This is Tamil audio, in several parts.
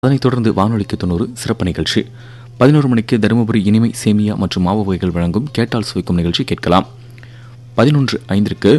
அதனைத் தொடர்ந்து வானொலிக்கு தொண்ணூறு சிறப்பு நிகழ்ச்சி பதினோரு மணிக்கு தருமபுரி இனிமை சேமியா மற்றும் மாவு வகைகள் வழங்கும் கேட்டால் சுவைக்கும் நிகழ்ச்சி கேட்கலாம் பதினொன்று ஐந்திற்கு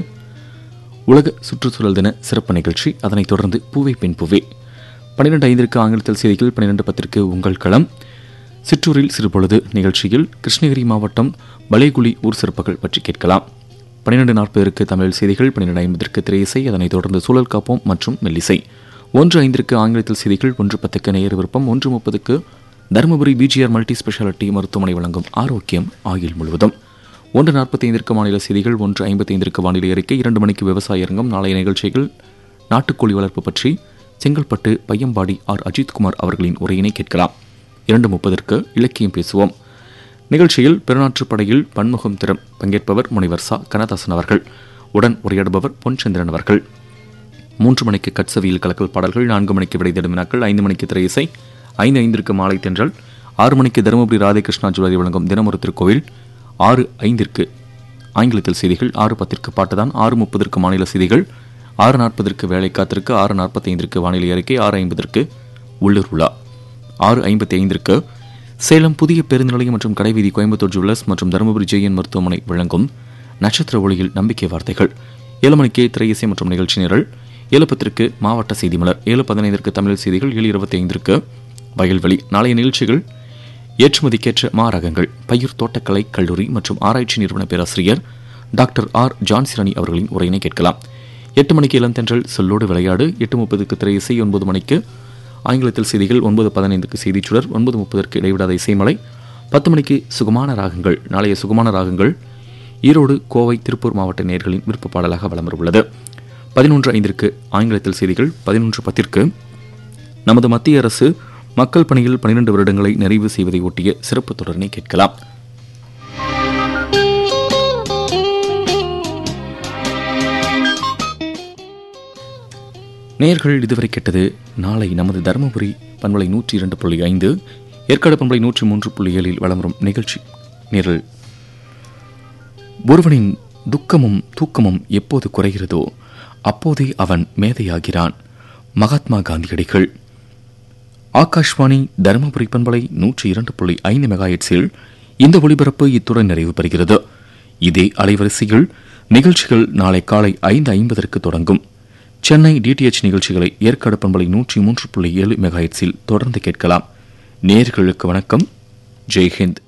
உலக சுற்றுச்சூழல் தின சிறப்பு நிகழ்ச்சி அதனைத் தொடர்ந்து பூவை பெண் பூவே பன்னிரெண்டு ஐந்திற்கு ஆங்கிலத்தில் செய்திகள் பன்னிரெண்டு பத்திற்கு உங்கள் களம் சிற்றூரில் சிறுபொழுது நிகழ்ச்சியில் கிருஷ்ணகிரி மாவட்டம் பலேகுலி ஊர் சிறப்புகள் பற்றி கேட்கலாம் பன்னிரெண்டு நாற்பதற்கு தமிழ் செய்திகள் பன்னிரெண்டு ஐம்பதற்கு திரையிசை அதனைத் தொடர்ந்து சூழல் காப்போம் மற்றும் மெல்லிசை ஒன்று ஐந்திற்கு ஆங்கிலத்தில் செய்திகள் ஒன்று பத்துக்கு நேயர் விருப்பம் ஒன்று முப்பதுக்கு தருமபுரி பிஜிஆர் மல்டி ஸ்பெஷாலிட்டி மருத்துவமனை வழங்கும் ஆரோக்கியம் ஆயுள் முழுவதும் ஒன்று நாற்பத்தி ஐந்திற்கு மாநில செய்திகள் ஒன்று ஐம்பத்தி ஐந்திற்கு வானிலை அறிக்கை இரண்டு மணிக்கு விவசாய அரங்கம் நாளைய நிகழ்ச்சிகள் நாட்டுக்கோழி வளர்ப்பு பற்றி செங்கல்பட்டு பையம்பாடி ஆர் அஜித்குமார் அவர்களின் உரையினை கேட்கலாம் இரண்டு முப்பதற்கு இலக்கியம் பேசுவோம் நிகழ்ச்சியில் பெருநாற்று படையில் பன்முகம் திறம் பங்கேற்பவர் முனைவர் சா கனதாசன் அவர்கள் உடன் உரையாடுபவர் பொன்சந்திரன் அவர்கள் மூன்று மணிக்கு கட்சவியில் கலக்கல் பாடல்கள் நான்கு மணிக்கு விடை தேடும் வினாக்கள் ஐந்து மணிக்கு திரை இசை ஐந்து ஐந்திற்கு மாலை தென்றல் ஆறு மணிக்கு தருமபுரி ராதாகிருஷ்ணா ஜுவல்லரி வழங்கும் தினமொரு திருக்கோவில் ஆறு ஐந்திற்கு ஆங்கிலத்தில் செய்திகள் ஆறு பத்திற்கு பாட்டுதான் ஆறு முப்பதற்கு மாநில செய்திகள் ஆறு நாற்பதற்கு வேலை காத்திருக்கு ஆறு நாற்பத்தி ஐந்திற்கு வானிலை அறிக்கை ஆறு ஐம்பதற்கு உள்ளூர் உலா ஆறு ஐம்பத்தி ஐந்திற்கு சேலம் புதிய பேருந்து நிலையம் மற்றும் கடைவீதி கோயம்புத்தூர் ஜுவல்லர்ஸ் மற்றும் தருமபுரி ஜெயன் மருத்துவமனை வழங்கும் நட்சத்திர ஒளியில் நம்பிக்கை வார்த்தைகள் ஏழு மணிக்கு திரையிசை மற்றும் நிகழ்ச்சி நிரல் ஏழு பத்திற்கு மாவட்ட செய்தி மலர் ஏழு பதினைந்திற்கு தமிழ் செய்திகள் ஏழு இருபத்தி ஐந்திற்கு வயல்வெளி நாளைய நிகழ்ச்சிகள் ஏற்றுமதிக்கேற்ற மாரகங்கள் பயிர் தோட்டக்கலை கல்லூரி மற்றும் ஆராய்ச்சி நிறுவன பேராசிரியர் டாக்டர் ஆர் ஜான்சிராணி அவர்களின் உரையினை கேட்கலாம் எட்டு மணிக்கு இளந்தென்றல் சொல்லோடு விளையாடு எட்டு முப்பதுக்கு திரை இசை ஒன்பது மணிக்கு ஆங்கிலத்தில் செய்திகள் ஒன்பது பதினைந்துக்கு செய்திச் சுடர் ஒன்பது முப்பதற்கு இடைவிடாத இசைமலை பத்து மணிக்கு சுகமான ராகங்கள் நாளைய சுகமான ராகங்கள் ஈரோடு கோவை திருப்பூர் மாவட்ட நேர்களின் விருப்ப பாடலாக வலம் உள்ளது பதினொன்று ஐந்திற்கு ஆங்கிலத்தில் செய்திகள் பதினொன்று பத்திற்கு நமது மத்திய அரசு மக்கள் பணியில் பனிரெண்டு வருடங்களை நிறைவு செய்வதை ஒட்டிய சிறப்பு தொடரினை கேட்கலாம் நேர்கள் இதுவரை கேட்டது நாளை நமது தருமபுரி பண்பலை நூற்றி இரண்டு புள்ளி ஐந்து ஏற்காடு பண்பலை நூற்றி மூன்று புள்ளி ஏழில் வலம் வரும் நிகழ்ச்சி நிரல் ஒருவனின் துக்கமும் தூக்கமும் எப்போது குறைகிறதோ அப்போதே அவன் மேதையாகிறான் மகாத்மா காந்தியடிகள் ஆகாஷ்வாணி தருமபுரி பண்பலை நூற்றி இரண்டு புள்ளி ஐந்து மெகாஹெட்ஸில் இந்த ஒளிபரப்பு இத்துடன் நிறைவு பெறுகிறது இதே அலைவரிசையில் நிகழ்ச்சிகள் நாளை காலை ஐந்து ஐம்பதற்கு தொடங்கும் சென்னை டிடிஎச் நிகழ்ச்சிகளை ஏற்காடு பண்பலை நூற்றி மூன்று புள்ளி ஏழு மெகாஹெட்ஸில் தொடர்ந்து கேட்கலாம் நேர்களுக்கு வணக்கம் ஜெய்ஹிந்த்